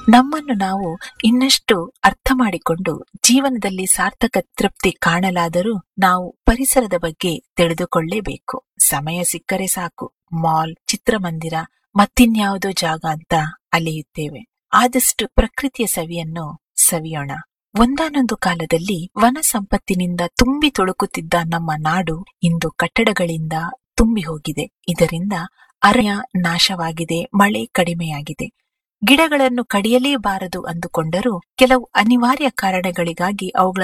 ನಮ್ಮನ್ನು ನಾವು ಇನ್ನಷ್ಟು ಅರ್ಥ ಮಾಡಿಕೊಂಡು ಜೀವನದಲ್ಲಿ ಸಾರ್ಥಕ ತೃಪ್ತಿ ಕಾಣಲಾದರೂ ನಾವು ಪರಿಸರದ ಬಗ್ಗೆ ತಿಳಿದುಕೊಳ್ಳೇಬೇಕು ಸಮಯ ಸಿಕ್ಕರೆ ಸಾಕು ಮಾಲ್ ಚಿತ್ರಮಂದಿರ ಮತ್ತಿನ್ಯಾವುದೋ ಜಾಗ ಅಂತ ಅಲೆಯುತ್ತೇವೆ ಆದಷ್ಟು ಪ್ರಕೃತಿಯ ಸವಿಯನ್ನು ಸವಿಯೋಣ ಒಂದಾನೊಂದು ಕಾಲದಲ್ಲಿ ವನ ಸಂಪತ್ತಿನಿಂದ ತುಂಬಿ ತುಳುಕುತ್ತಿದ್ದ ನಮ್ಮ ನಾಡು ಇಂದು ಕಟ್ಟಡಗಳಿಂದ ತುಂಬಿ ಹೋಗಿದೆ ಇದರಿಂದ ಅರಣ್ಯ ನಾಶವಾಗಿದೆ ಮಳೆ ಕಡಿಮೆಯಾಗಿದೆ ಗಿಡಗಳನ್ನು ಕಡಿಯಲೇಬಾರದು ಅಂದುಕೊಂಡರೂ ಕೆಲವು ಅನಿವಾರ್ಯ ಕಾರಣಗಳಿಗಾಗಿ ಅವುಗಳ